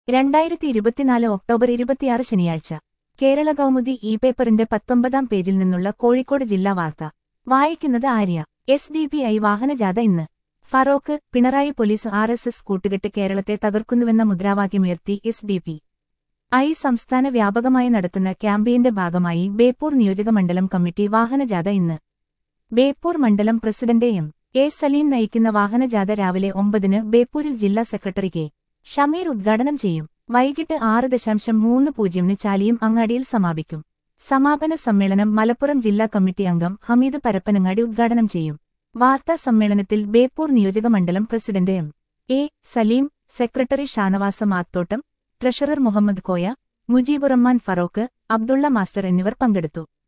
രണ്ടായിരത്തി ഇരുപത്തിനാല് ഒക്ടോബർ ഇരുപത്തിയാറ് ശനിയാഴ്ച കേരള കൗമുദി ഇ പേപ്പറിന്റെ പത്തൊമ്പതാം പേജിൽ നിന്നുള്ള കോഴിക്കോട് ജില്ലാ വാർത്ത വായിക്കുന്നത് Arya S D P I വാഹനജാഥ ഇന്ന് Farook Pinarayi police R S S കൂട്ടുകെട്ട് കേരളത്തെ തകർക്കുന്നുവെന്ന മുദ്രാവാക്യമുയർത്തി എസ് ഡി പി ഐ സംസ്ഥാന വ്യാപകമായി നടത്തുന്ന ക്യാമ്പയിന്റെ ഭാഗമായി ബേപ്പൂർ നിയോജകമണ്ഡലം കമ്മിറ്റി വാഹനജാഥ ഇന്ന് ബേപ്പൂർ മണ്ഡലം പ്രസിഡന്റ് എം എ സലീം നയിക്കുന്ന വാഹനജാഥ രാവിലെ ഒമ്പതിന് ബേപ്പൂരിൽ ജില്ലാ സെക്രട്ടറി കെ ഷമീർ ഉദ്ഘാടനം ചെയ്യും വൈകിട്ട് ആറ് ദശാംശം മൂന്ന് പൂജ്യമിന് ചാലിയും അങ്ങാടിയിൽ സമാപിക്കും സമാപന സമ്മേളനം മലപ്പുറം ജില്ലാ കമ്മിറ്റി അംഗം ഹമീദ് പരപ്പനങ്ങാടി ഉദ്ഘാടനം ചെയ്യും വാർത്താ സമ്മേളനത്തിൽ ബേപ്പൂർ നിയോജകമണ്ഡലം president M A Saleem secretary Shanavas Mathottam treasurer Muhammad Koya Mujeeburahman Farook Abdulla master എന്നിവർ പങ്കെടുത്തു